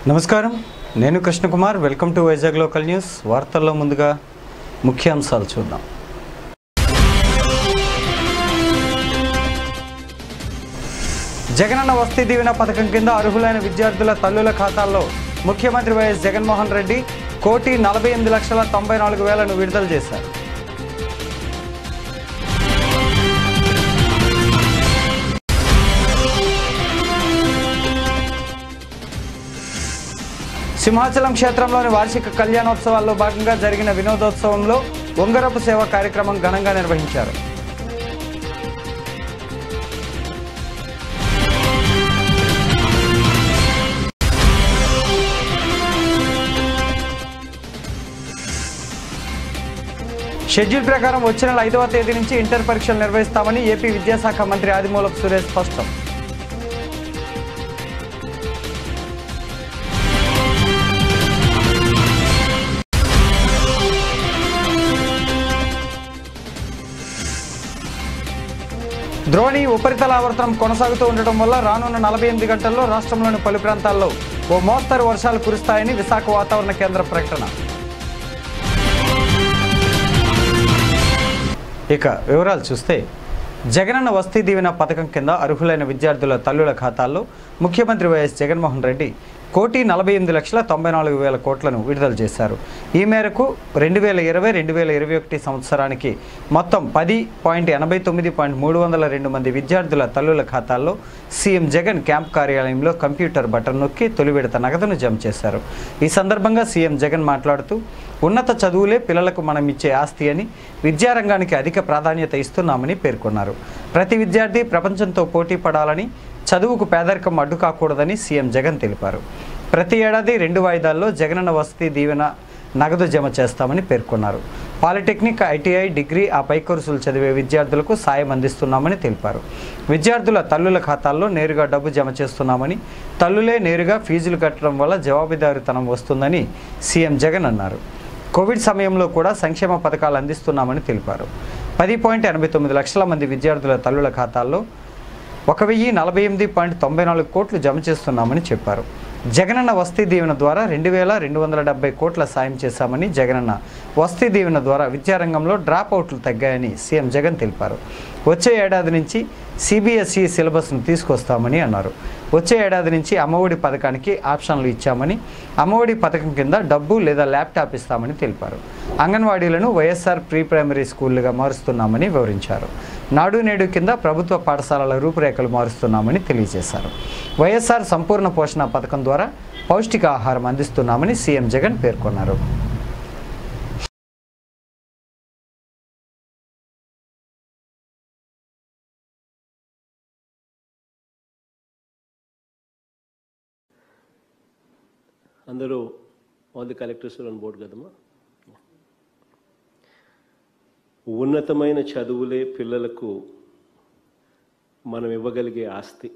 నమస్కారం నేను Krishnakumar welcome to Vizag local news వార్తల్లో ముందుగా ముఖ్యాంశాలు చూద్దాం జగనన్న వస్తీ దీవెన పథకం కింద అర్హులైన విద్యార్థుల తల్లుల ఖాతాల్లో ముఖ్యమంత్రి వైఎస్ జగన్మోహన్ రెడ్డి కోటి నలభై ఎనిమిది లక్షల తొంభై నాలుగు వేలను విడుదల చేశారు సింహాచలం క్షేత్రంలోని వార్షిక కళ్యాణోత్సవాల్లో భాగంగా జరిగిన వినోదోత్సవంలో ఉంగరపు సేవ కార్యక్రమం ఘనంగా నిర్వహించారు షెడ్యూల్ ప్రకారం వచ్చే నెల ఐదవ తేదీ నుంచి ఇంటర్ పరీక్షలు నిర్వహిస్తామని ఏపీ విద్యాశాఖ మంత్రి ఆదిమూలపు సురేష్ స్పష్టం ద్రోణి ఉపరితల ఆవర్తనం కొనసాగుతూ ఉండటం వల్ల రానున్న నలభై ఎనిమిది గంటల్లో రాష్ట్రంలోని పలు ప్రాంతాల్లో ఓ మోస్తరు వర్షాలు కురుస్తాయని విశాఖ వాతావరణ కేంద్ర ప్రకటన ఇక వివరాలు చూస్తే జగనన్న వస్తీ దీవెన పథకం కింద అర్హులైన విద్యార్థుల తల్లుల ఖాతాల్లో ముఖ్యమంత్రి వైఎస్ జగన్మోహన్ రెడ్డి కోటి నలభై ఎనిమిది లక్షల తొంభై నాలుగు వేల కోట్లను విడుదల చేశారు ఈ మేరకు రెండు వేల ఇరవై రెండు వేల ఇరవై ఒకటి సంవత్సరానికి మొత్తం పది పాయింట్ ఎనభై తొమ్మిది పాయింట్ మూడు వందల రెండు మంది విద్యార్థుల తల్లుల ఖాతాల్లో సీఎం జగన్ క్యాంప్ కార్యాలయంలో కంప్యూటర్ బటన్ నొక్కి తొలి విడత నగదును జమ చేశారు ఈ సందర్భంగా సీఎం జగన్ మాట్లాడుతూ ఉన్నత చదువులే పిల్లలకు మనం ఇచ్చే ఆస్తి అని విద్యారంగానికి అధిక ప్రాధాన్యత ఇస్తున్నామని పేర్కొన్నారు ప్రతి విద్యార్థి ప్రపంచంతో పోటీ పడాలని చదువుకు పేదరికం అడ్డు కాకూడదని సీఎం జగన్ తెలిపారు ప్రతి ఏడాది రెండు వాయిదాల్లో జగనన్న వసతి దీవెన నగదు జమ చేస్తామని పేర్కొన్నారు పాలిటెక్నిక్ ఐటీఐ డిగ్రీ ఆ పై కోర్సులు చదివే విద్యార్థులకు సాయం అందిస్తున్నామని తెలిపారు విద్యార్థుల తల్లుల ఖాతాల్లో నేరుగా డబ్బు జమ చేస్తున్నామని తల్లులే నేరుగా ఫీజులు కట్టడం వల్ల జవాబుదారీతనం వస్తుందని సీఎం జగన్ అన్నారు కోవిడ్ సమయంలో కూడా సంక్షేమ పథకాలు అందిస్తున్నామని తెలిపారు పది పాయింట్ ఎనభై తొమ్మిది లక్షల మంది విద్యార్థుల తల్లుల ఖాతాల్లో ఒక వెయ్యి నలభై ఎనిమిది పాయింట్ తొంభై నాలుగు కోట్లు జమ చేస్తున్నామని చెప్పారు జగనన్న వస్తీ దీవెన ద్వారా రెండు వేల రెండు వందల డెబ్బై కోట్ల సాయం చేశామని జగనన్న వస్తీ దీవెన ద్వారా విద్యారంగంలో డ్రాప్ అవుట్లు తగ్గాయని సీఎం జగన్ తెలిపారు వచ్చే ఏడాది నుంచి సిబిఎస్ఈ సిలబస్ను తీసుకొస్తామని అన్నారు వచ్చే ఏడాది నుంచి అమ్మఒడి పథకానికి ఆప్షన్లు ఇచ్చామని అమ్మఒడి పథకం కింద డబ్బు లేదా ల్యాప్టాప్ ఇస్తామని తెలిపారు అంగన్వాడీలను వైఎస్ఆర్ ప్రీ ప్రైమరీ స్కూళ్లుగా మారుస్తున్నామని వివరించారు నాడు నేడు కింద ప్రభుత్వ పాఠశాలల రూపురేఖలు మారుస్తున్నామని తెలియజేశారు వైఎస్ఆర్ సంపూర్ణ పోషణ పథకం ద్వారా పౌష్టికాహారం అందిస్తున్నామని సీఎం జగన్ పేర్కొన్నారు అందరూ all the collectors on board కదమ్మా ఉన్నతమైన చదువులే పిల్లలకు మనం ఇవ్వగలిగే ఆస్తి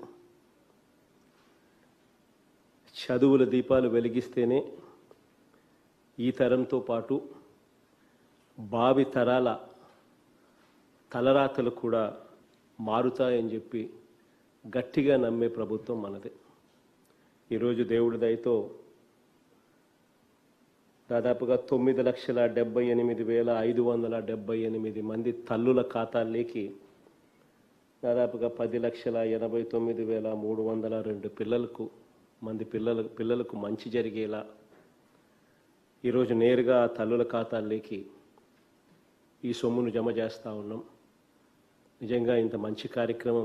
చదువుల దీపాలు వెలిగిస్తేనే ఈ తరంతో పాటు భావి తరాల తలరాతలు కూడా మారుతాయని చెప్పి గట్టిగా నమ్మే ప్రభుత్వం మనదే ఈరోజు దేవుడి దయతో దాదాపుగా తొమ్మిది లక్షల డెబ్బై ఎనిమిది వేల ఐదు వందల డెబ్బై ఎనిమిది మంది తల్లుల ఖాతాల్లోకి దాదాపుగా పది లక్షల ఎనభై తొమ్మిది వేల మూడు వందల రెండు పిల్లలకు మంది పిల్లల పిల్లలకు మంచి జరిగేలా ఈరోజు నేరుగా ఆ తల్లుల ఖాతాల్లోకి ఈ సొమ్మును జమ చేస్తూ ఉన్నాం నిజంగా ఇంత మంచి కార్యక్రమం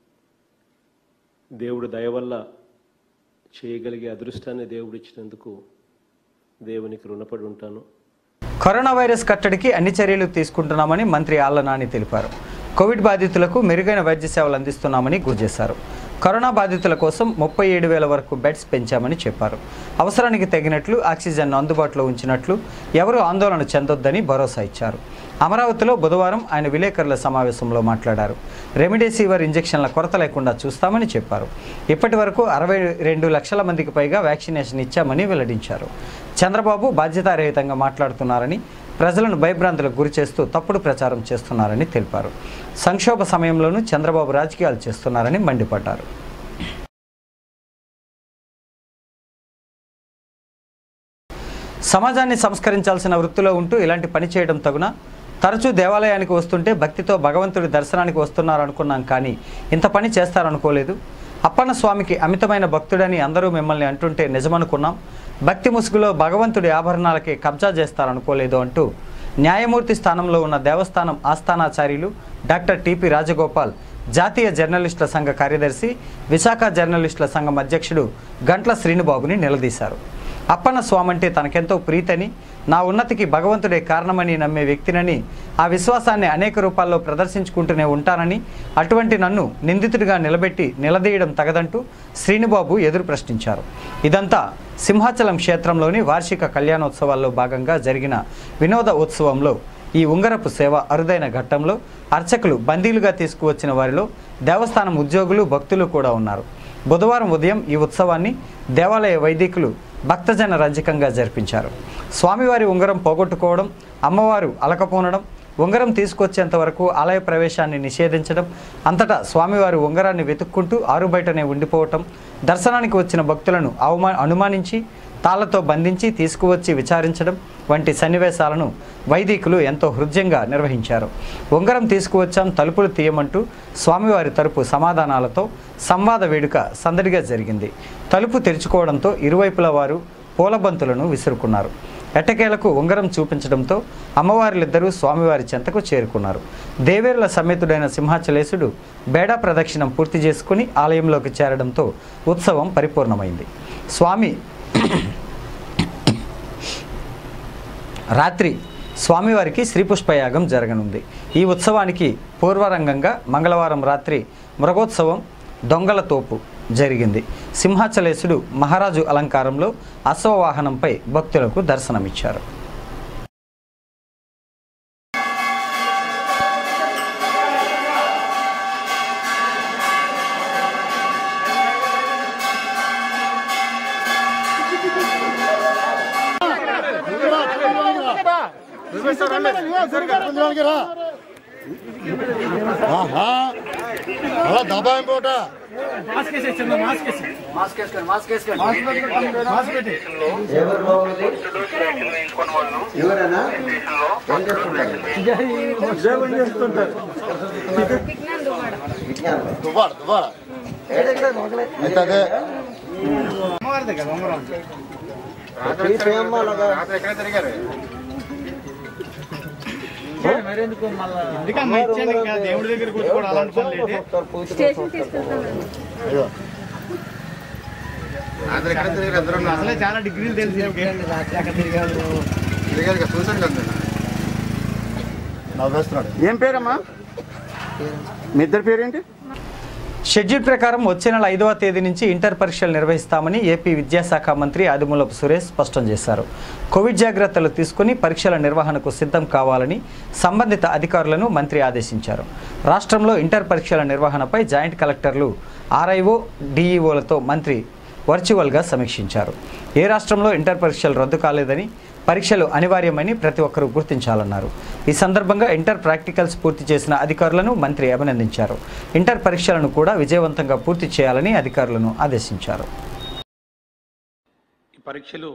దేవుడు దయ వల్ల చేయగలిగే అదృష్టాన్ని దేవుడు ఇచ్చినందుకు దేవునికి రుణపడి ఉంటాను కరోనా వైరస్ కట్టడికి అన్ని చర్యలు తీసుకుంటున్నామని మంత్రి ఆళ్ల నాని తెలిపారు కోవిడ్ బాధితులకు మెరుగైన వైద్య సేవలు అందిస్తున్నామని గుర్తు చేశారు కరోనా బాధితుల కోసం ముప్పై ఏడు వేల వరకు బెడ్స్ పెంచామని చెప్పారు అవసరానికి తగినట్లు ఆక్సిజన్ అందుబాటులో ఉంచినట్లు ఎవరూ ఆందోళన చెందొద్దని భరోసా ఇచ్చారు అమరావతిలో బుధవారం ఆయన విలేకరుల సమావేశంలో మాట్లాడారు రెమిడెసివిర్ ఇంజెక్షన్ల కొరత లేకుండా చూస్తామని చెప్పారు ఇప్పటి వరకు అరవై రెండు లక్షల మందికి పైగా వ్యాక్సినేషన్ ఇచ్చామని వెల్లడించారు చంద్రబాబు బాధ్యతారహితంగా మాట్లాడుతున్నారని ప్రజలను భయభ్రాంతులకు గురి చేస్తూ తప్పుడు ప్రచారం చేస్తున్నారని తెలిపారు సంక్షోభ సమయంలోనూ చంద్రబాబు రాజకీయాలు చేస్తున్నారని మండిపడ్డారు సమాజాన్ని సంస్కరించాల్సిన వృత్తిలో ఉంటూ ఇలాంటి పని చేయడం తగున తరచూ దేవాలయానికి వస్తుంటే భక్తితో భగవంతుడి దర్శనానికి వస్తున్నారనుకున్నాం కానీ ఇంత పని చేస్తారనుకోలేదు అప్పన్న స్వామికి అమితమైన భక్తుడని అందరూ మిమ్మల్ని అంటుంటే నిజమనుకున్నాం భక్తి ముసుగులో భగవంతుడి ఆభరణాలకి కబ్జా చేస్తారనుకోలేదు అంటూ న్యాయమూర్తి స్థానంలో ఉన్న దేవస్థానం ఆస్థానాచార్యులు డాక్టర్ టిపి రాజగోపాల్ జాతీయ జర్నలిస్టుల సంఘ కార్యదర్శి విశాఖ జర్నలిస్టుల సంఘం అధ్యక్షుడు గంట్ల శ్రీనుబాబుని నిలదీశారు అప్పన్న స్వామంటే తనకెంతో ప్రీతని నా ఉన్నతికి భగవంతుడే కారణమని నమ్మే వ్యక్తినని ఆ విశ్వాసాన్ని అనేక రూపాల్లో ప్రదర్శించుకుంటూనే ఉంటానని అటువంటి నన్ను నిందితుడిగా నిలబెట్టి నిలదీయడం తగదంటూ శ్రీనుబాబు ఎదురు ప్రశ్నించారు ఇదంతా సింహాచలం క్షేత్రంలోని వార్షిక కళ్యాణోత్సవాల్లో భాగంగా జరిగిన వినోద ఉత్సవంలో ఈ ఉంగరపు సేవ అరుదైన ఘట్టంలో అర్చకులు బందీలుగా తీసుకువచ్చిన వారిలో దేవస్థానం ఉద్యోగులు భక్తులు కూడా ఉన్నారు బుధవారం ఉదయం ఈ ఉత్సవాన్ని దేవాలయ వైదికులు భక్తజన రంజకంగా జరిపించారు స్వామివారి ఉంగరం పోగొట్టుకోవడం అమ్మవారు అలకపోనడం ఉంగరం తీసుకొచ్చేంత వరకు ఆలయ ప్రవేశాన్ని నిషేధించడం అంతటా స్వామివారి ఉంగరాన్ని వెతుక్కుంటూ ఆరుబయటనే ఉండిపోవటం దర్శనానికి వచ్చిన భక్తులను అవమా అనుమానించి తాళ్లతో బంధించి తీసుకువచ్చి విచారించడం వంటి సన్నివేశాలను వైదికులు ఎంతో హృదయంగా నిర్వహించారు ఉంగరం తీసుకువచ్చాం తలుపులు తీయమంటూ స్వామివారి తరపు సమాధానాలతో సంవాద వేడుక సందడిగా జరిగింది తలుపు తెరుచుకోవడంతో ఇరువైపుల వారు పూలబంతులను విసురుకున్నారు ఎట్టకేలకు ఉంగరం చూపించడంతో అమ్మవార్లిద్దరూ స్వామివారి చెంతకు చేరుకున్నారు దేవేరుల సమేతుడైన సింహాచలేశుడు బేడా ప్రదక్షిణం పూర్తి చేసుకుని ఆలయంలోకి చేరడంతో ఉత్సవం పరిపూర్ణమైంది స్వామి రాత్రి స్వామివారికి శ్రీపుష్పయాగం జరగనుంది ఈ ఉత్సవానికి పూర్వరంగంగా మంగళవారం రాత్రి మృగోత్సవం దొంగల తోపు జరిగింది సింహాచలేశుడు మహారాజు అలంకారంలో అశ్వవాహనంపై భక్తులకు దర్శనమిచ్చారు ఆహా అలా దబాయం పోట దువ్వాడు దువ్వాడు అయితే అదే దేవుడి దగ్గరికి వచ్చి కూడా అలాంటి పని లేదు స్టేషన్ తీసుకెళ్తాను అయ్యో అసలే చాలా డిగ్రీలు తెలుసు నవ్వేస్తున్నాడు ఏం పేరమ్మా మీ ఇద్దరు పేరేంటి షెడ్యూల్ ప్రకారం వచ్చే నెల ఐదవ తేదీ నుంచి ఇంటర్ పరీక్షలు నిర్వహిస్తామని ఏపీ విద్యాశాఖ మంత్రి ఆదిమూలపు సురేష్ స్పష్టం చేశారు కోవిడ్ జాగ్రత్తలు తీసుకుని పరీక్షల నిర్వహణకు సిద్ధం కావాలని సంబంధిత అధికారులను మంత్రి ఆదేశించారు రాష్ట్రంలో ఇంటర్ పరీక్షల నిర్వహణపై జాయింట్ కలెక్టర్లు ఆర్ఐఓ డిఈఓలతో మంత్రి వర్చువల్గా సమీక్షించారు ఏ రాష్ట్రంలో ఇంటర్ పరీక్షలు రద్దు కాలేదని పరీక్షలు అనివార్యమని ప్రతి ఒక్కరూ గుర్తించాలన్నారు ఈ సందర్భంగా ఇంటర్ ప్రాక్టికల్స్ పూర్తి చేసిన అధికారులను మంత్రి అభినందించారు ఇంటర్ పరీక్షలను కూడా విజయవంతంగా పూర్తి చేయాలని అధికారులను ఆదేశించారు ఈ పరీక్షలు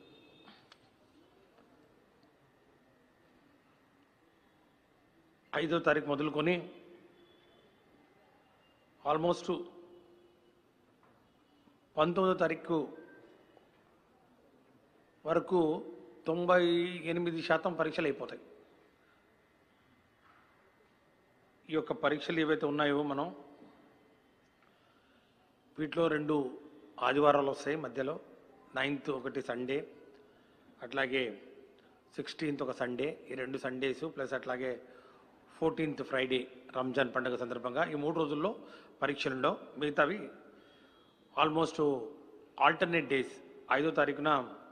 ఐదో తారీఖు మొదలుకొని ఆల్మోస్ట్ పంతొమ్మిదో తారీఖు వరకు తొంభై ఎనిమిది శాతం పరీక్షలు అయిపోతాయి ఈ యొక్క పరీక్షలు ఏవైతే ఉన్నాయో మనం వీటిలో రెండు ఆదివారాలు వస్తాయి మధ్యలో నైన్త్ ఒకటి సండే అట్లాగే సిక్స్టీన్త్ ఒక సండే ఈ రెండు సండేస్ ప్లస్ అట్లాగే ఫోర్టీన్త్ ఫ్రైడే రంజాన్ పండుగ సందర్భంగా ఈ మూడు రోజుల్లో పరీక్షలు ఉండవు మిగతావి ఆల్మోస్ట్ ఆల్టర్నేట్ డేస్ ఐదో తారీఖున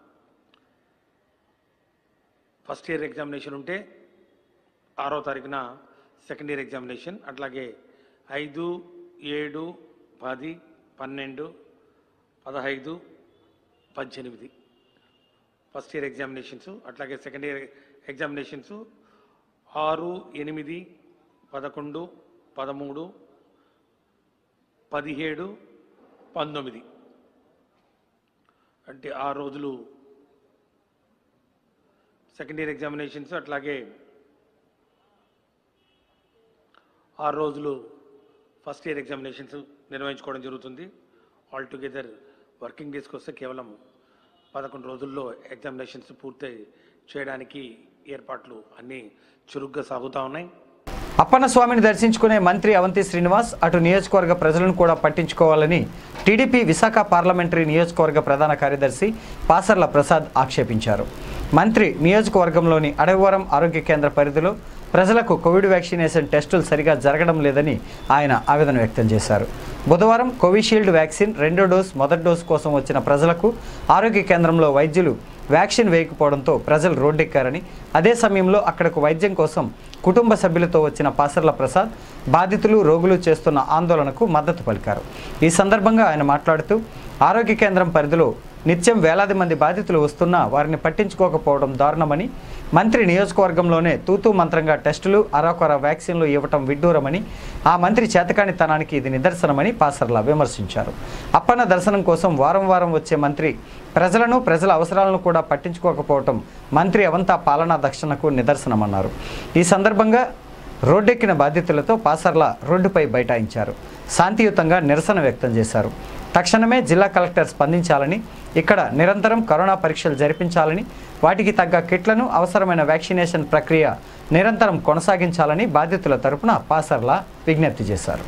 ఫస్ట్ ఇయర్ ఎగ్జామినేషన్ ఉంటే ఆరో తారీఖున సెకండ్ ఇయర్ ఎగ్జామినేషన్ అట్లాగే ఐదు ఏడు పది పన్నెండు పదహైదు పద్దెనిమిది ఫస్ట్ ఇయర్ ఎగ్జామినేషన్స్ అట్లాగే సెకండ్ ఇయర్ ఎగ్జామినేషన్స్ ఆరు ఎనిమిది పదకొండు పదమూడు పదిహేడు పంతొమ్మిది అంటే ఆ రోజులు సెకండ్ ఇయర్ ఎగ్జామినేషన్స్ అట్లాగే ఆరు రోజులు ఫస్ట్ ఇయర్ ఎగ్జామినేషన్స్ నిర్వహించుకోవడం జరుగుతుంది ఆల్ టుగెదర్ వర్కింగ్ డేస్కి వస్తే కేవలం పదకొండు రోజుల్లో ఎగ్జామినేషన్స్ పూర్తి చేయడానికి ఏర్పాట్లు అన్నీ చురుగ్గా సాగుతూ ఉన్నాయి అప్పన్న స్వామిని దర్శించుకునే మంత్రి అవంతి శ్రీనివాస్ అటు నియోజకవర్గ ప్రజలను కూడా పట్టించుకోవాలని టీడీపీ విశాఖ పార్లమెంటరీ నియోజకవర్గ ప్రధాన కార్యదర్శి పాసర్ల ప్రసాద్ ఆక్షేపించారు మంత్రి నియోజకవర్గంలోని అడవివరం ఆరోగ్య కేంద్ర పరిధిలో ప్రజలకు కోవిడ్ వ్యాక్సినేషన్ టెస్టులు సరిగా జరగడం లేదని ఆయన ఆవేదన వ్యక్తం చేశారు బుధవారం కోవిషీల్డ్ వ్యాక్సిన్ రెండో డోస్ మొదటి డోస్ కోసం వచ్చిన ప్రజలకు ఆరోగ్య కేంద్రంలో వైద్యులు వ్యాక్సిన్ వేయకపోవడంతో ప్రజలు రోడ్డెక్కారని అదే సమయంలో అక్కడకు వైద్యం కోసం కుటుంబ సభ్యులతో వచ్చిన పాసర్ల ప్రసాద్ బాధితులు రోగులు చేస్తున్న ఆందోళనకు మద్దతు పలికారు ఈ సందర్భంగా ఆయన మాట్లాడుతూ ఆరోగ్య కేంద్రం పరిధిలో నిత్యం వేలాది మంది బాధితులు వస్తున్నా వారిని పట్టించుకోకపోవడం దారుణమని మంత్రి నియోజకవర్గంలోనే తూతూ మంత్రంగా టెస్టులు అరాకొర వ్యాక్సిన్లు ఇవ్వటం విడ్డూరమని ఆ మంత్రి చేతకానితనానికి ఇది నిదర్శనమని పాసర్ల విమర్శించారు అప్పన్న దర్శనం కోసం వారం వారం వచ్చే మంత్రి ప్రజలను ప్రజల అవసరాలను కూడా పట్టించుకోకపోవటం మంత్రి అవంతా పాలనా దక్షిణకు నిదర్శనమన్నారు ఈ సందర్భంగా రోడ్డెక్కిన బాధితులతో పాసర్ల రోడ్డుపై బైఠాయించారు శాంతియుతంగా నిరసన వ్యక్తం చేశారు తక్షణమే జిల్లా కలెక్టర్ స్పందించాలని ఇక్కడ నిరంతరం కరోనా పరీక్షలు జరిపించాలని వాటికి తగ్గ కిట్లను అవసరమైన వ్యాక్సినేషన్ ప్రక్రియ నిరంతరం కొనసాగించాలని బాధితుల తరపున పాసర్ల విజ్ఞప్తి చేశారు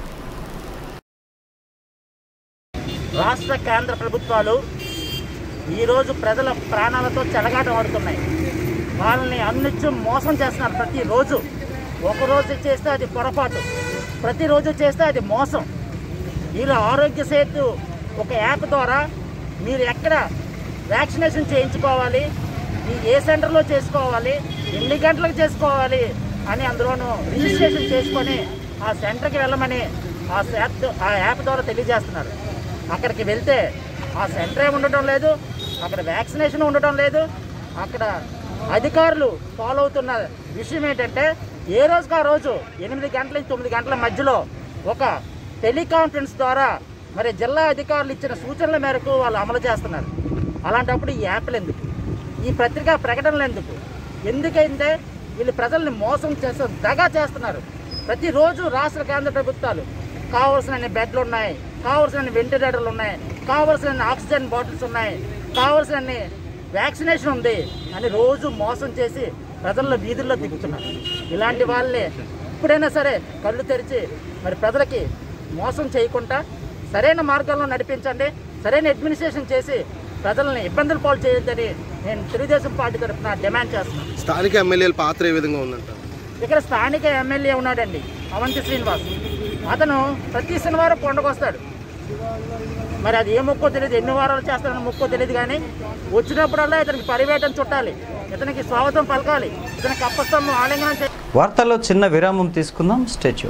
రాష్ట్ర కేంద్ర ప్రభుత్వాలు ఈరోజు ప్రజల ప్రాణాలతో చెలగాటం ఆడుతున్నాయి వాళ్ళని అన్నిత్యం మోసం చేస్తున్నారు ప్రతిరోజు ఒకరోజు చేస్తే అది పొరపాటు ప్రతిరోజు చేస్తే అది మోసం వీళ్ళు ఆరోగ్య సేతు ఒక యాప్ ద్వారా మీరు ఎక్కడ వ్యాక్సినేషన్ చేయించుకోవాలి ఈ ఏ సెంటర్లో చేసుకోవాలి ఎన్ని గంటలకు చేసుకోవాలి అని అందులోనూ రిజిస్ట్రేషన్ చేసుకొని ఆ సెంటర్కి వెళ్ళమని ఆ యాప్ ఆ యాప్ ద్వారా తెలియజేస్తున్నారు అక్కడికి వెళ్తే ఆ సెంటరే ఉండటం లేదు అక్కడ వ్యాక్సినేషన్ ఉండటం లేదు అక్కడ అధికారులు ఫాలో అవుతున్న విషయం ఏంటంటే ఏ రోజుకి ఆ రోజు ఎనిమిది గంటల నుంచి తొమ్మిది గంటల మధ్యలో ఒక టెలికాన్ఫరెన్స్ ద్వారా మరి జిల్లా అధికారులు ఇచ్చిన సూచనల మేరకు వాళ్ళు అమలు చేస్తున్నారు అలాంటప్పుడు ఈ యాప్లు ఎందుకు ఈ పత్రికా ప్రకటనలు ఎందుకు ఎందుకంటే వీళ్ళు ప్రజల్ని మోసం చేస్తూ దగా చేస్తున్నారు ప్రతిరోజు రాష్ట్ర కేంద్ర ప్రభుత్వాలు కావలసిన బెడ్లు ఉన్నాయి కావలసిన వెంటిలేటర్లు ఉన్నాయి కావలసిన ఆక్సిజన్ బాటిల్స్ ఉన్నాయి కావలసిన వ్యాక్సినేషన్ ఉంది అని రోజు మోసం చేసి ప్రజల్లో వీధుల్లో దిగుతున్నారు ఇలాంటి వాళ్ళే ఇప్పుడైనా సరే కళ్ళు తెరిచి మరి ప్రజలకి మోసం చేయకుండా సరైన మార్గంలో నడిపించండి సరైన అడ్మినిస్ట్రేషన్ చేసి ప్రజల్ని ఇబ్బందులు పాలు చేయొద్దని నేను తెలుగుదేశం పార్టీ తరఫున డిమాండ్ చేస్తున్నాను స్థానిక ఎమ్మెల్యేల పాత్ర ఏ విధంగా ఉందంట ఇక్కడ స్థానిక ఎమ్మెల్యే ఉన్నాడండి అవంతి శ్రీనివాస్ అతను ప్రతి శనివారం పండుగ వస్తాడు మరి అది ఏ మొక్కో తెలియదు ఎన్ని వారాలు చేస్తాడని మొక్కో తెలియదు కానీ వచ్చినప్పుడల్లా ఇతనికి పరివేటం చుట్టాలి ఇతనికి స్వాగతం పలకాలి ఇతనికి అప్పస్తంభం ఆలింగనం చేయాలి వార్తల్లో చిన్న విరామం తీసుకుందాం స్టాచ్యూ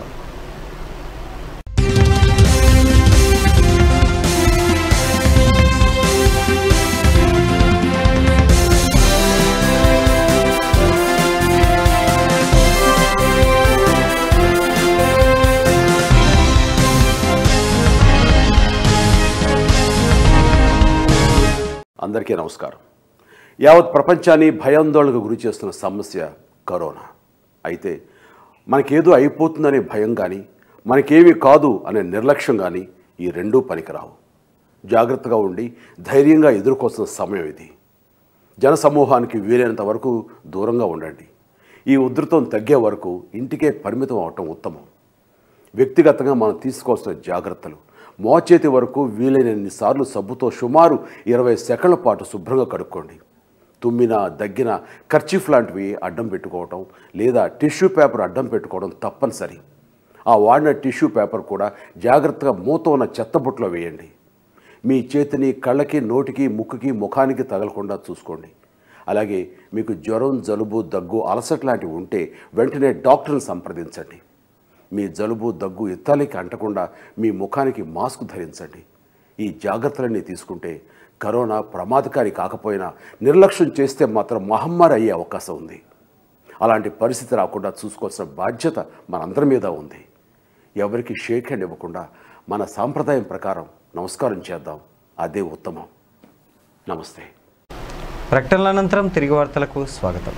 అందరికీ నమస్కారం యావత్ ప్రపంచాన్ని భయాందోళనకు గురి చేస్తున్న సమస్య కరోనా అయితే మనకేదో అయిపోతుందనే భయం కానీ మనకేమీ కాదు అనే నిర్లక్ష్యం కానీ ఈ రెండూ పనికిరావు జాగ్రత్తగా ఉండి ధైర్యంగా ఎదుర్కోవాల్సిన సమయం ఇది జనసమూహానికి వీలైనంత వరకు దూరంగా ఉండండి ఈ ఉధృతం తగ్గే వరకు ఇంటికే పరిమితం అవటం ఉత్తమం వ్యక్తిగతంగా మనం తీసుకోవాల్సిన జాగ్రత్తలు మోచేతి వరకు వీలైనన్ని సార్లు సబ్బుతో సుమారు ఇరవై సెకండ్ల పాటు శుభ్రంగా కడుక్కోండి తుమ్మిన దగ్గిన కర్చీఫ్ లాంటివి అడ్డం పెట్టుకోవటం లేదా టిష్యూ పేపర్ అడ్డం పెట్టుకోవడం తప్పనిసరి ఆ వాడిన టిష్యూ పేపర్ కూడా జాగ్రత్తగా మూత ఉన్న చెత్తబుట్టలో వేయండి మీ చేతిని కళ్ళకి నోటికి ముక్కుకి ముఖానికి తగలకుండా చూసుకోండి అలాగే మీకు జ్వరం జలుబు దగ్గు అలసట లాంటివి ఉంటే వెంటనే డాక్టర్ని సంప్రదించండి మీ జలుబు దగ్గు ఇత్తాలికి అంటకుండా మీ ముఖానికి మాస్క్ ధరించండి ఈ జాగ్రత్తలన్నీ తీసుకుంటే కరోనా ప్రమాదకారి కాకపోయినా నిర్లక్ష్యం చేస్తే మాత్రం మహమ్మారి అయ్యే అవకాశం ఉంది అలాంటి పరిస్థితి రాకుండా చూసుకోవాల్సిన బాధ్యత మనందరి మీద ఉంది ఎవరికి షేక్ హ్యాండ్ ఇవ్వకుండా మన సాంప్రదాయం ప్రకారం నమస్కారం చేద్దాం అదే ఉత్తమం నమస్తే ప్రకటనల అనంతరం తిరిగి వార్తలకు స్వాగతం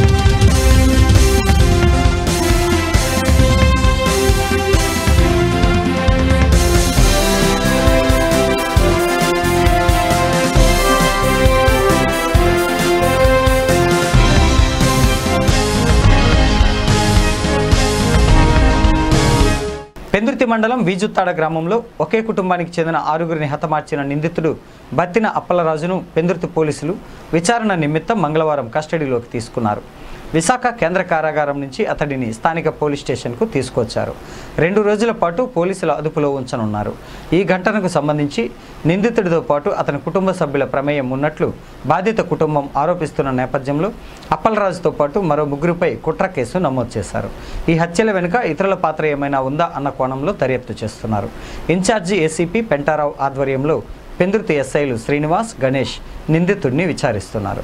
పెందుర్తి మండలం వీజుత్తాడ గ్రామంలో ఒకే కుటుంబానికి చెందిన ఆరుగురిని హతమార్చిన నిందితుడు బత్తిన అప్పలరాజును పెందుర్తి పోలీసులు విచారణ నిమిత్తం మంగళవారం కస్టడీలోకి తీసుకున్నారు విశాఖ కేంద్ర కారాగారం నుంచి అతడిని స్థానిక పోలీస్ స్టేషన్కు తీసుకొచ్చారు రెండు రోజుల పాటు పోలీసుల అదుపులో ఉంచనున్నారు ఈ ఘటనకు సంబంధించి నిందితుడితో పాటు అతని కుటుంబ సభ్యుల ప్రమేయం ఉన్నట్లు బాధిత కుటుంబం ఆరోపిస్తున్న నేపథ్యంలో అప్పలరాజుతో పాటు మరో ముగ్గురిపై కుట్ర కేసు నమోదు చేశారు ఈ హత్యల వెనుక ఇతరుల పాత్ర ఏమైనా ఉందా అన్న కోణంలో దర్యాప్తు చేస్తున్నారు ఇన్ఛార్జి ఏసీపీ పెంటారావు ఆధ్వర్యంలో పెందుర్తి ఎస్ఐలు శ్రీనివాస్ గణేష్ నిందితుడిని విచారిస్తున్నారు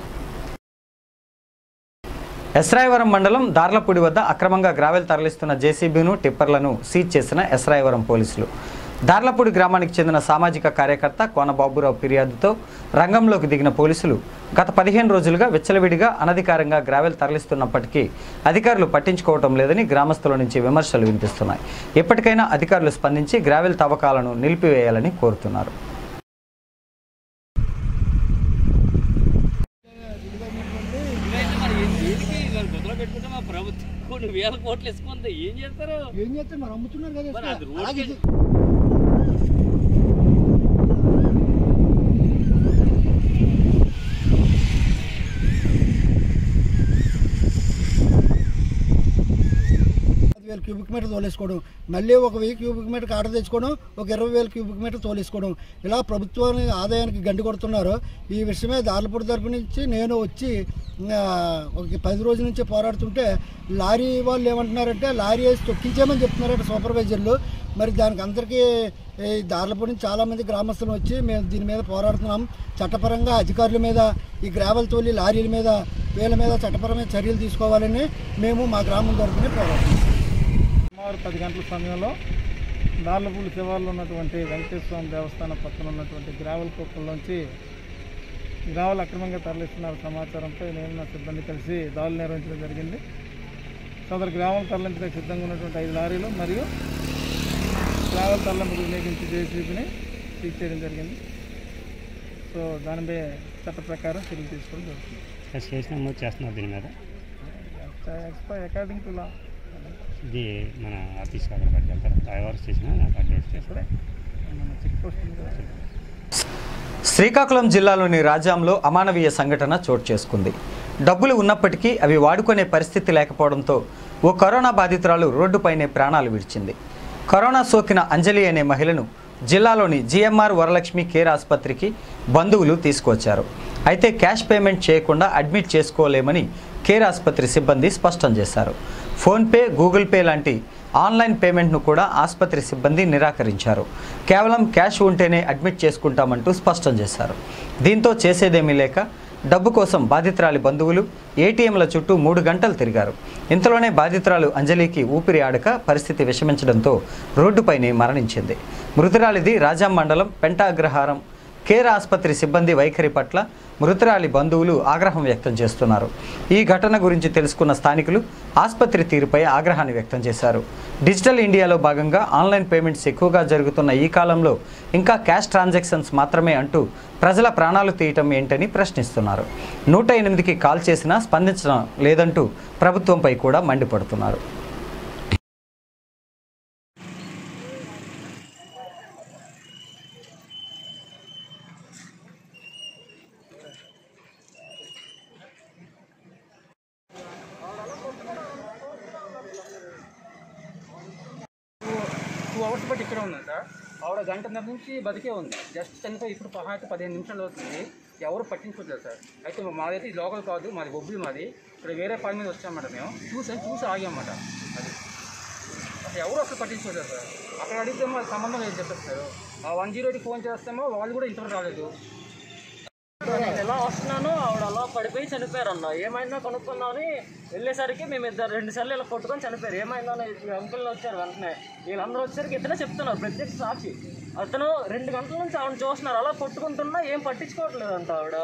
ఎస్రాయవరం మండలం దార్లపూడి వద్ద అక్రమంగా గ్రావెల్ తరలిస్తున్న జేసీబీను టిప్పర్లను సీజ్ చేసిన ఎస్రాయవరం పోలీసులు దార్లపూడి గ్రామానికి చెందిన సామాజిక కార్యకర్త కోన బాబురావు ఫిర్యాదుతో రంగంలోకి దిగిన పోలీసులు గత పదిహేను రోజులుగా విచ్చలవిడిగా అనధికారంగా గ్రావెల్ తరలిస్తున్నప్పటికీ అధికారులు పట్టించుకోవటం లేదని గ్రామస్తుల నుంచి విమర్శలు వినిపిస్తున్నాయి ఎప్పటికైనా అధికారులు స్పందించి గ్రావెల్ తవ్వకాలను నిలిపివేయాలని కోరుతున్నారు పెట్టుకుంటే మా ప్రభుత్వం కొన్ని వేల కోట్లు వేసుకుంటే ఏం చేస్తారు ఏం చేస్తారు మరి అమ్ముతున్నారు కదా మరి అది ఇసుక. అలాగే రోడ్డు పది వేల క్యూబిక్ మీటర్ తోలేసుకోవడం మళ్ళీ ఒక వెయ్యి క్యూబిక్ మీటర్ ఆర్డర్ తెచ్చుకోవడం ఒక ఇరవై వేల క్యూబిక్ మీటర్ తోలేసుకోవడం ఇలా ప్రభుత్వానికి ఆదాయానికి గండి కొడుతున్నారు ఈ విషయమే దార్లపూడి తరపు నుంచి నేను వచ్చి ఆ, ఒక పది రోజుల నుంచి పోరాడుతుంటే లారీ వాళ్ళు ఏమంటున్నారంటే లారీ వేసి తొక్కించామని చెప్తున్నారట సూపర్వైజర్లు మరి దానికి అందరికీ ఈ దార్లపూడి నుంచి చాలామంది గ్రామస్తులు వచ్చి మేము దీని మీద పోరాడుతున్నాం చట్టపరంగా అధికారుల మీద ఈ గ్రావెల్ తోలి లారీల మీద వీళ్ళ మీద చట్టపరమైన చర్యలు తీసుకోవాలని మేము మా గ్రామం తరఫున పోరాడుతున్నాం సుమారు పది గంటల సమయంలో దార్లపూడి శివార్లో ఉన్నటువంటి వెంకటేశ్వర స్వామి దేవస్థానం పక్కన ఉన్నటువంటి గ్రావెల్ కుక్కల్లోంచి గ్రావెల్ అక్రమంగా తరలిస్తున్న సమాచారంపై నేను నా సిబ్బంది కలిసి దాడులు నిర్వహించడం జరిగింది సదరు గ్రావెల్ తరలించడానికి సిద్ధంగా ఉన్నటువంటి ఐదు లారీలు మరియు గ్రావెల్ తరలింపుకు వినియోగించి జేసీబీని సీజ్ చేయడం జరిగింది సో దానిపై చట్ట ప్రకారం చర్యలు తీసుకోవడం జరుగుతుంది కేసు నమోదు చేస్తున్నారు దీని మీద అకార్డింగ్ టు లా ఇది మన ఆఫీస్ అక్కడ పట్టుకెళ్తారు డ్రైవర్ స్టేషన్ నాకు అడ్రస్ చేస్తారు మన చెక్ పోస్ట్ ఉంది కదా శ్రీకాకుళం జిల్లాలోని రాజాంలో అమానవీయ సంఘటన చోటు చేసుకుంది డబ్బులు ఉన్నప్పటికీ అవి వాడుకునే పరిస్థితి లేకపోవడంతో ఓ కరోనా బాధితురాలు రోడ్డుపైనే ప్రాణాలు విడిచింది కరోనా సోకిన అంజలి అనే మహిళను జిల్లాలోని జిఎంఆర్ వరలక్ష్మి కేర్ ఆసుపత్రికి బంధువులు తీసుకొచ్చారు అయితే క్యాష్ పేమెంట్ చేయకుండా అడ్మిట్ చేసుకోలేమని కేర్ ఆసుపత్రి సిబ్బంది స్పష్టం చేశారు ఫోన్పే గూగుల్ పే లాంటి ఆన్లైన్ పేమెంట్ను కూడా ఆసుపత్రి సిబ్బంది నిరాకరించారు కేవలం క్యాష్ ఉంటేనే అడ్మిట్ చేసుకుంటామంటూ స్పష్టం చేశారు దీంతో చేసేదేమీ లేక డబ్బు కోసం బాధితురాలి బంధువులు ఏటీఎంల చుట్టూ మూడు గంటలు తిరిగారు ఇంతలోనే బాధితురాలు అంజలికి ఊపిరి ఆడక పరిస్థితి విషమించడంతో రోడ్డుపైనే మరణించింది మృతురాలిది రాజాం మండలం పెంటాగ్రహారం కేర్ ఆసుపత్రి సిబ్బంది వైఖరి పట్ల మృతురాలి బంధువులు ఆగ్రహం వ్యక్తం చేస్తున్నారు ఈ ఘటన గురించి తెలుసుకున్న స్థానికులు ఆసుపత్రి తీరుపై ఆగ్రహాన్ని వ్యక్తం చేశారు డిజిటల్ ఇండియాలో భాగంగా ఆన్లైన్ పేమెంట్స్ ఎక్కువగా జరుగుతున్న ఈ కాలంలో ఇంకా క్యాష్ ట్రాన్సాక్షన్స్ మాత్రమే అంటూ ప్రజల ప్రాణాలు తీయటం ఏంటని ప్రశ్నిస్తున్నారు నూట ఎనిమిదికి కాల్ చేసినా స్పందించడం లేదంటూ ప్రభుత్వంపై కూడా మండిపడుతున్నారు టూ అవర్స్ బట్టి ఇక్కడ ఉన్నాను సార్ ఆవిడ గంటన్నర నుంచి బతికే ఉంది జస్ట్ చనిపోయి ఇప్పుడు పహాటి పదిహేను నిమిషాలు అవుతుంది ఎవరు పట్టించుకోలేదు సార్ అయితే మాదైతే ఇది లోకల్ కాదు మాది బొబ్బులు మాది ఇక్కడ వేరే పని మీద వచ్చామన్నమాట మేము చూసి చూసి ఆగామన్నమాట అది అసలు ఎవరు అసలు పట్టించుకోలేదు సార్ అక్కడ అడిగితే మాకు సంబంధం లేదు చెప్పారు sir one zero eight phone చేస్తామో వాళ్ళు కూడా ఇంతవరకు రాలేదు నేను ఎలా వస్తున్నానో ఆవిడ అలా పడిపోయి చనిపోయారు అన్న ఏమైందో కనుక్కున్నామని వెళ్ళేసరికి మేము ఇద్దరు రెండు సార్లు ఇలా కొట్టుకొని చనిపోయారు ఏమైందో అని ఈ అంకుల్ వచ్చారు వెంటనే వీళ్ళందరూ వచ్చేసరికి ఇతనే చెప్తున్నారు ప్రత్యక్ష సాక్షి అతను రెండు గంటల నుంచి ఆవిడ చూస్తున్నారు అలా కొట్టుకుంటున్నా ఏం పట్టించుకోవట్లేదు అంట ఆవిడ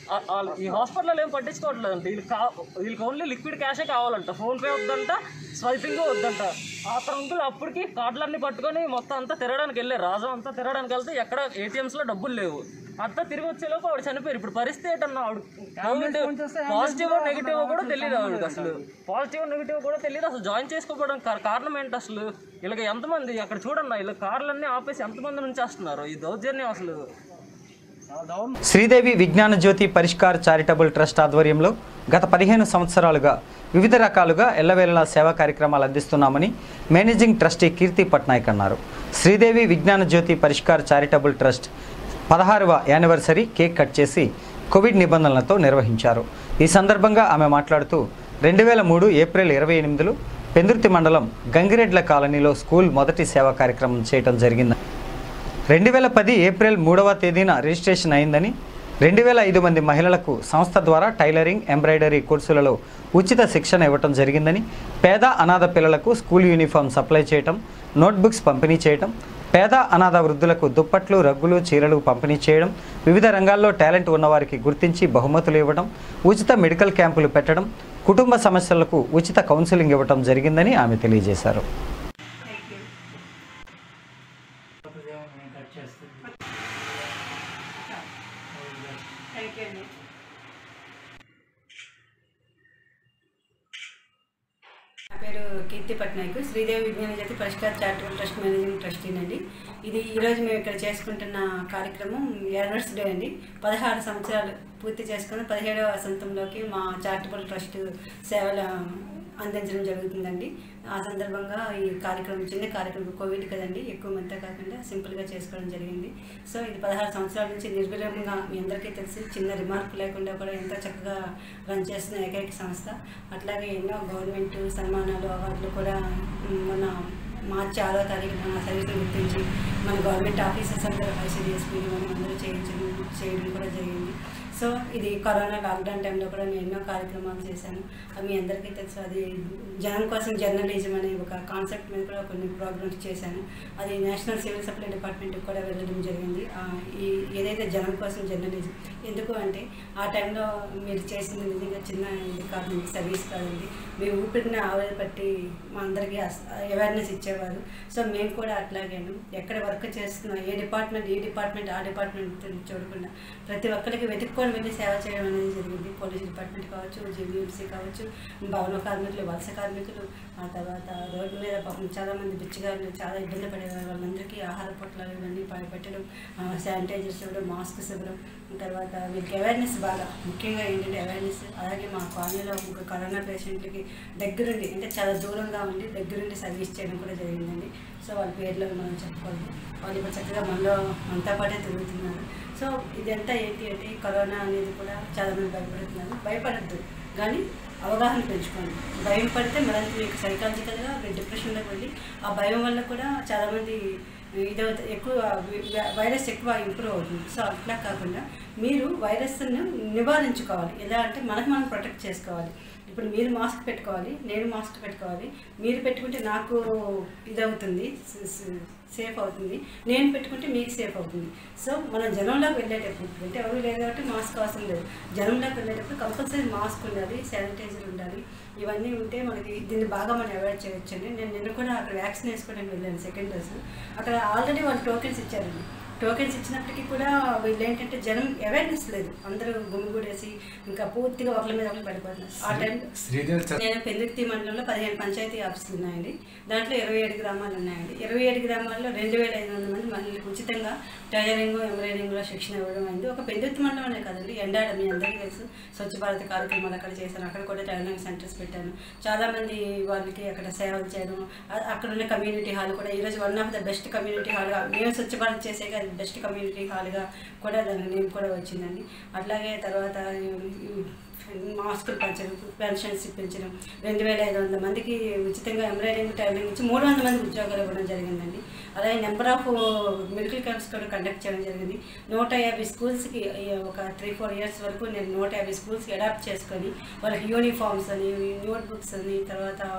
ఆ- ఆ- ఈ హాస్పిటల్ ఏం పట్టించుకోవట్లేదు అంటే వీళ్ళకి కా వీళ్ళకి ఓన్లీ లిక్విడ్ క్యాషే కావాలంట ఫోన్పే వద్దంట స్వైపింగ్ వద్దంట ఆ అంకుల్ అప్పటికి కార్డులన్నీ పట్టుకొని మొత్తం అంతా తిరగడానికి వెళ్ళారు రాజం అంతా తిరగడానికి వెళ్తే ఎక్కడ ఏటీఎంస్లో డబ్బులు లేవు అంతా తిరిగి వచ్చేలోపు ఆవిడ చనిపోయారు ఇప్పుడు పరిస్థితి ఏంటన్నా ఆవిడ కోవిడ్ పాజిటివ్ నెగిటివ్ కూడా తెలియదు ఆవిడకి అసలు పాజిటివ్ నెగిటివ్ కూడా తెలియదు అసలు జాయిన్ చేసుకోకపోవడం కా- కారణం ఏంటి అసలు వీళ్ళకి ఎంతమంది అక్కడ చూడండి వీళ్ళ కార్లన్నీ ఆపేసి ఎంతమంది నుంచి వస్తున్నారు ఈ దౌర్జన్యం అసలు చాలా దారుణం. శ్రీదేవి విజ్ఞాన జ్యోతి పరిష్కార్ చారిటబుల్ ట్రస్ట్ ఆధ్వర్యంలో గత పదిహేను సంవత్సరాలుగా వివిధ రకాలుగా ఎల్లవేళలా సేవా కార్యక్రమాలు అందిస్తున్నామని మేనేజింగ్ ట్రస్టీ కీర్తి పట్నాయక్ అన్నారు శ్రీదేవి విజ్ఞాన జ్యోతి పరిష్కార్ చారిటబుల్ ట్రస్ట్ పదహారవ యానివర్సరీ కేక్ కట్ చేసి కోవిడ్ నిబంధనలతో నిర్వహించారు ఈ సందర్భంగా ఆమె మాట్లాడుతూ రెండు వేల మూడు ఏప్రిల్ ఇరవై ఎనిమిదిలో పెందుర్తి మండలం గంగిరెడ్ల కాలనీలో స్కూల్ మొదటి సేవా కార్యక్రమం చేయడం జరిగింది రెండు వేల పది ఏప్రిల్ మూడవ తేదీన రిజిస్ట్రేషన్ అయిందని రెండు వేల ఐదు మంది మహిళలకు సంస్థ ద్వారా టైలరింగ్ ఎంబ్రాయిడరీ కోర్సులలో ఉచిత శిక్షణ ఇవ్వటం జరిగిందని పేద అనాథ పిల్లలకు స్కూల్ యూనిఫామ్ సప్లై చేయటం నోట్బుక్స్ పంపిణీ చేయటం పేద అనాథ వృద్ధులకు దుప్పట్లు రగ్గులు చీరలు పంపిణీ చేయడం వివిధ రంగాల్లో టాలెంట్ ఉన్నవారికి గుర్తించి బహుమతులు ఇవ్వడం ఉచిత మెడికల్ క్యాంపులు పెట్టడం కుటుంబ సమస్యలకు ఉచిత కౌన్సిలింగ్ ఇవ్వటం జరిగిందని ఆమె తెలియజేశారు నా పేరు కీర్తి Patnaik Sridevi Vignana Jyothi Parishkar charitable trust managing ట్రస్టీనండి ఇది ఈరోజు మేము ఇక్కడ చేసుకుంటున్న కార్యక్రమం ఎర్నర్స్ డే అండి పదహారు సంవత్సరాలు పూర్తి చేసుకుని పదిహేడవ వసంతంలోకి మా చారిటబుల్ ట్రస్ట్ సేవలు అందించడం జరుగుతుందండి ఆ సందర్భంగా ఈ కార్యక్రమం చిన్న కార్యక్రమం కోవిడ్ కదండి ఎక్కువ మంతా కాకుండా సింపుల్గా చేసుకోవడం జరిగింది సో ఇది పదహారు సంవత్సరాల నుంచి నిర్విరామంగా మీ అందరికీ తెలిసి చిన్న రిమార్క్ లేకుండా కూడా ఎంతో చక్కగా రన్ చేస్తున్న ఏకైక సంస్థ అట్లాగే ఎన్నో గవర్నమెంట్ సన్మానాలు అవార్డులు కూడా ఉమ్, మన మార్చి ఆరో తారీఖున మన సర్వీస్ని గుర్తించి మన గవర్నమెంట్ ఆఫీసర్స్ అందరూ ఐసీడీఎస్పీ మనం అందరూ చేయించడం చేయడం కూడా జరిగింది సో ఇది కరోనా లాక్డౌన్ టైంలో కూడా నేను ఎన్నో కార్యక్రమాలు చేశాను అది మీ అందరికీ తెలుసు అది జనం కోసం జర్నలిజం అనే ఒక కాన్సెప్ట్ మీద కూడా కొన్ని ప్రోగ్రామ్స్ చేశాను అది నేషనల్ సివిల్ సప్లై డిపార్ట్మెంట్కి కూడా వెళ్ళడం జరిగింది ఆ, ఈ ఏదైతే జనం కోసం జర్నలిజం ఎందుకు అంటే ఆ టైంలో మీరు చేసింది నిజంగా చిన్న ఇది కాదు సర్వీస్ కాదండి మీ ఊపిరిని ఆవిరి పట్టి మా అందరికీ అవేర్నెస్ ఇచ్చేవారు సో మేము కూడా అట్లాగేను ఎక్కడ వర్క్ చేస్తున్నా ఏ డిపార్ట్మెంట్ ఈ డిపార్ట్మెంట్ ఆ డిపార్ట్మెంట్ చూడకుండా ప్రతి ఒక్కరికి వెతుక్కొని వెళ్ళి సేవ చేయడం అనేది జరిగింది పోలీస్ డిపార్ట్మెంట్ కావచ్చు జీవీఎంసీ కావచ్చు భవన కార్మికులు వలస కార్మికులు ఆ తర్వాత రోడ్డు మీద పాపం చాలామంది బిచ్చగాళ్ళు చాలా ఇబ్బంది పడేవారు వాళ్ళందరికీ ఆహార పొట్లాలు ఇవన్నీ ప- పెట్టడం శానిటైజర్స్ ఇవ్వడం మాస్క్స్ ఇవ్వడం తర్వాత వీళ్ళకి అవేర్నెస్ బాగా ముఖ్యంగా ఏంటంటే అవేర్నెస్ అలాగే మా కాలనీలో ఒక కరోనా పేషెంట్కి దగ్గరుండి అంటే చాలా దూరంగా ఉండి దగ్గరుండి సర్వీస్ చేయడం కూడా జరిగిందండి సో వాళ్ళ పేర్లు మనం చెప్పుకోవాలి వాళ్ళు ఇప్పుడు చక్కగా మనలో మనతో పాటే తిరుగుతున్నారు సో ఇదంతా ఏంటి అంటే ఈ కరోనా అనేది కూడా చాలామంది భయపడుతున్నారు భయపడద్దు కానీ అవగాహన పెంచుకోండి భయం పడితే మరింత మీకు సైకాలజికల్గా డిప్రెషన్లోకి వెళ్ళి ఆ భయం వల్ల కూడా చాలామంది ఇదవుతా ఎక్కువ వి- వైరస్ ఎక్కువ ఇంప్రూవ్ అవుతుంది సో అట్లా కాకుండా మీరు వైరస్ను నివారించుకోవాలి ఎలా అంటే మనకు మనం ప్రొటెక్ట్ చేసుకోవాలి ఇప్పుడు మీరు మాస్క్ పెట్టుకోవాలి నేను మాస్క్ పెట్టుకోవాలి మీరు పెట్టుకుంటే నాకు ఇదవుతుంది స- స- సేఫ్ అవుతుంది నేను పెట్టుకుంటే మీకు సేఫ్ అవుతుంది సో మనం జనంలోకి వెళ్ళేటప్పుడు అంటే ఎవరు లేదు కాబట్టి మాస్క్ అవసరం లేదు జనంలోకి వెళ్ళేటప్పుడు కంపల్సరీ మాస్క్ ఉండాలి శానిటైజర్ ఉండాలి ఇవన్నీ ఉంటే మనకి దీన్ని బాగా మనం అవాయిడ్ చేయొచ్చు అండి నేను నిన్న కూడా అక్కడ వ్యాక్సిన్ వేసుకోవడానికి వెళ్ళాను సెకండ్ డోస్ అక్కడ ఆల్రెడీ వాళ్ళు టోకెన్స్ ఇచ్చారండి టోకెన్స్ ఇచ్చినప్పటికీ కూడా వీళ్ళు ఏంటంటే జనం అవేర్నెస్ లేదు అందరూ గుమిగూడేసి ఇంకా పూర్తిగా ఒకరి మీద ఒకరు పడిపోతున్నారు ఆ టైం నేను పెందుర్తి మండలంలో పదిహేను పంచాయతీ ఆఫీసులు ఉన్నాయండి దాంట్లో ఇరవై ఏడు గ్రామాలు ఉన్నాయండి ఇరవై ఏడు గ్రామాల్లో రెండు వేల ఐదు వందల మంది మహిళలకు ఉచితంగా టైలరింగ్ ఎంబ్రాయిడింగ్లో శిక్షణ ఇవ్వడం అయింది ఒక పెందుర్తి మండలం అనే కదండి ఎండాడ మీ అందరికీ తెలుసు స్వచ్ఛ భారత్ కార్యక్రమాలు అక్కడ చేశాను అక్కడ కూడా టైలరింగ్ సెంటర్స్ పెట్టాను చాలామంది వాళ్ళకి అక్కడ సేవలు చేయడం అ- అక్కడ ఉన్న కమ్యూనిటీ హాల్ కూడా ఈరోజు one of the best community హాల్గా మేము స్వచ్ఛ భారత్ చేసే అది బెస్ట్ కమ్యూనిటీ హాల్గా కూడా దాని నేమ్ కూడా వచ్చిందండి అట్లాగే తర్వాత ఈ- ఈ మాస్కులు పంచడం పెన్షన్స్ ఇప్పించడం రెండు వేల ఐదు వందల మందికి ఉచితంగా ఎంబ్రాయిడింగ్ టైలరింగ్ ఇచ్చి మూడు వందల మందికి ఉద్యోగాలు ఇవ్వడం జరిగిందండి అలాగే నెంబర్ ఆఫ్ మెడికల్ క్యాంప్స్ కూడా కండక్ట్ చేయడం జరిగింది నూట యాభై స్కూల్స్కి ఒక త్రీ ఫోర్ ఇయర్స్ వరకు నేను నూట యాభై స్కూల్స్కి అడాప్ట్ చేసుకొని వాళ్ళకి యూనిఫామ్స్ అని నోట్ బుక్స్ అని తర్వాత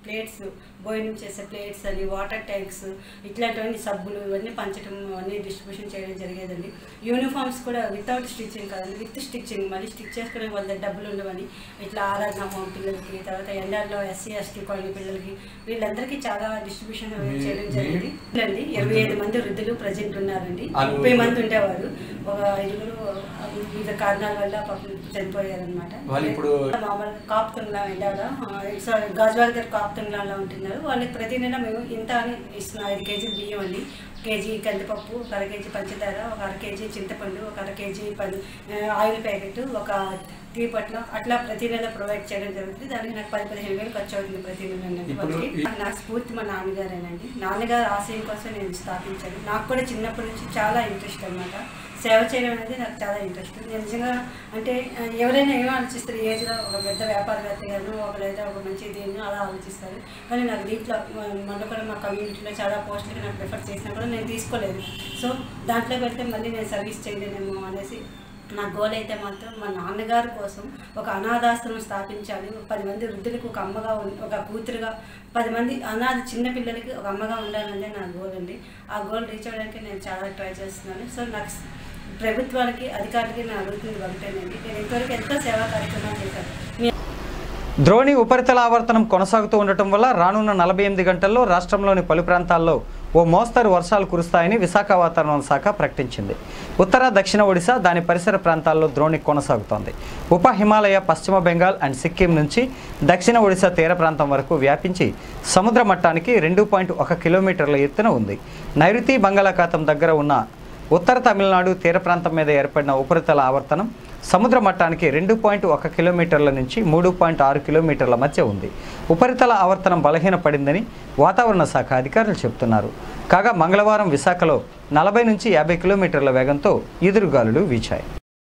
ప్లేట్స్ భోజనం చేసే ప్లేట్స్ అని వాటర్ ట్యాంక్స్ ఇట్లాంటివన్నీ సబ్బులు ఇవన్నీ పంచడం అన్నీ డిస్ట్రిబ్యూషన్ చేయడం జరిగేదండి యూనిఫామ్స్ కూడా వితౌట్ స్టిచ్చింగ్ కాదండి విత్ స్టిచ్చింగ్ మళ్ళీ స్టిచ్ చేసుకోవడం వాళ్ళ దగ్గర డబ్బులు ఉండవని ఇట్లా ఆరాధన హోమ్ పిల్లలకి తర్వాత ఎండార్లో ఎస్సీ ఎస్టీ కాలనీ పిల్లలకి వీళ్ళందరికీ చాలా డిస్ట్రిబ్యూషన్ చేయడం జరిగింది అండి ఇరవై ఐదు మంది వృద్ధులు ప్రజెంట్ ఉన్నారండి ముప్పై మంది ఉండేవారు ఒక ఐదుగురు వివిధ కారణాల వల్ల పాపం చనిపోయారనమాట వాళ్ళు ఇప్పుడు- మామూలుగా కాపుతుంగ్లా ఎండాడ సారీ గాజువాల్ గారు కాపుతుంగ్లాలో ఉంటున్నారు వాళ్ళకి ప్రతి నెల మేము ఇంత అని ఇస్తున్నాం ఐదు కేజీలు బియ్యం అండి కేజీ కందిపప్పు ఒక అర కేజీ పంచదార ఒక అర కేజీ చింతపండు ఒక అర కేజీ పం ఆయిల్ ప్యాకెట్ ఒక టీ పట్ల అట్లా ప్రతి నెల ప్రొవైడ్ చేయడం జరుగుతుంది దానికి నాకు పది పదిహేను వేలు ఖర్చు అవుతుంది ప్రతి నెల అండి ఇప్పుడు వాళ్ళకి. ఈ- నా స్ఫూర్తి మా నాన్నగారేనండి నాన్నగారు ఆశయం కోసం నేను స్థాపించాను నాకు కూడా చిన్నప్పటి నుంచి చాలా ఇంట్రెస్ట్ అనమాట సేవ చేయడం అనేది నాకు చాలా ఇంట్రెస్ట్ నేను నిజంగా అంటే ఆ, ఎవరైనా ఏమో ఆలోచిస్తారు ఈ ఏజ్లో ఒక పెద్ద వ్యాపారవేత్తగాను ఒక లేదా ఒక మంచి దీన్ని అలా ఆలోచిస్తారు కానీ నాకు దీంట్లో మ- మొన్న కూడా మా కమ్యూనిటీలో చాలా పోస్టులకి నాకు ప్రిఫర్ చేసినా కూడా నేను తీసుకోలేదు సో దాంట్లో పెడితే మళ్ళీ నేను సర్వీస్ చేయలేనేమో అనేసి నా గోల్ అయితే మాత్రం మా నాన్నగారి కోసం ఒక అనాథాశ్రమం స్థాపించాలి ఒక పది మంది వృద్ధులకు ఒక అమ్మగా ఉం- ఒక కూతురుగా పది మంది అనాథ చిన్న పిల్లలకి ఒక అమ్మగా ఉండాలనేది నా గోల్ అండి ఆ గోల్ రీచ్ అవ్వడానికి నేను చాలా ట్రై చేస్తున్నాను సో నాకు స్- ప్రభుత్వానికి అధికారులకి నేను అడుగుతుంది ఒకటేనండి నేను ఇంతవరకు ఎంతో సేవా కార్యక్రమాలు చేశాను మీ ద్రోణి ఉపరితల ఆవర్తనం కొనసాగుతూ ఉండటం వల్ల రానున్న నలభై ఎనిమిది గంటల్లో రాష్ట్రంలోని పలు ప్రాంతాల్లో ఓ మోస్తరు వర్షాలు కురుస్తాయని విశాఖ వాతావరణ శాఖ ప్రకటించింది ఉత్తర దక్షిణ ఒడిశా దాని పరిసర ప్రాంతాల్లో ద్రోణి కొనసాగుతోంది ఉప హిమాలయ పశ్చిమ బెంగాల్ అండ్ సిక్కిం నుంచి దక్షిణ ఒడిశా తీర ప్రాంతం వరకు వ్యాపించి సముద్ర మట్టానికి రెండు పాయింట్ ఒక కిలోమీటర్ల ఎత్తున ఉంది నైరుతి బంగాళాఖాతం దగ్గర ఉన్న ఉత్తర తమిళనాడు తీర ప్రాంతం మీద ఏర్పడిన ఉపరితల ఆవర్తనం సముద్ర మట్టానికి రెండు పాయింట్ ఒక కిలోమీటర్ల నుంచి మూడు పాయింట్ ఆరు కిలోమీటర్ల మధ్య ఉంది ఉపరితల ఆవర్తనం బలహీనపడిందని వాతావరణ శాఖ అధికారులు చెబుతున్నారు కాగా మంగళవారం విశాఖలో నలభై నుంచి యాభై కిలోమీటర్ల వేగంతో ఈదురుగాలులు వీచాయి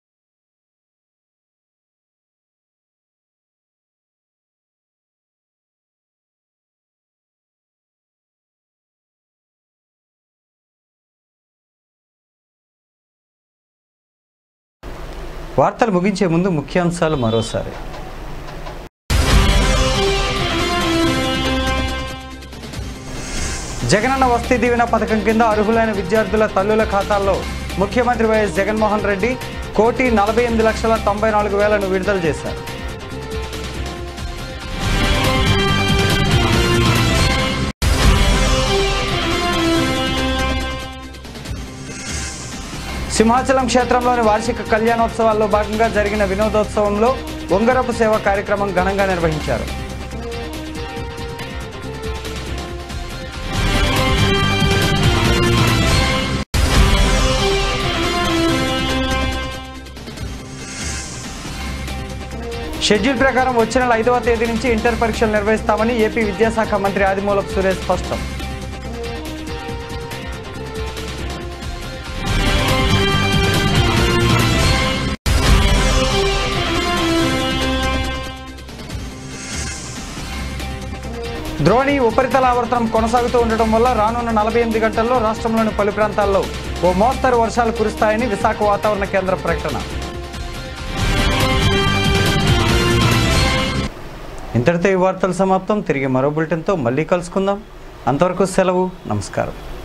వార్తలు ముగించే ముందు ముఖ్యాంశాలు మరోసారి జగనన్న వస్తీ దీవెన పథకం కింద అర్హులైన విద్యార్థుల తల్లుల ఖాతాల్లో ముఖ్యమంత్రి వైఎస్ జగన్మోహన్ రెడ్డి కోటి నలభై ఎనిమిది లక్షల తొంభై నాలుగు వేలను విడుదల చేశారు సింహాచలం క్షేత్రంలోని వార్షిక కళ్యాణోత్సవాల్లో భాగంగా జరిగిన వినోదోత్సవంలో ఉంగరపు సేవ కార్యక్రమం ఘనంగా నిర్వహించారు షెడ్యూల్ ప్రకారం వచ్చే నెల ఐదవ తేదీ నుంచి ఇంటర్ పరీక్షలు నిర్వహిస్తామని ఏపీ విద్యాశాఖ మంత్రి ఆదిమూలపు సురేష్ స్పష్టం ద్రోణి ఉపరితల ఆవర్తనం కొనసాగుతూ ఉండటం వల్ల రానున్న నలభై ఎనిమిది గంటల్లో రాష్ట్రంలోని పలు ప్రాంతాల్లో ఓ మోస్తరు వర్షాలు కురుస్తాయని విశాఖ వాతావరణ కేంద్ర ప్రకటన ఇంతటితో ఈ వార్తలు సమాప్తం తిరిగి మరో బులెటిన్తో మళ్ళీ కలుసుకుందాం అంతవరకు సెలవు నమస్కారం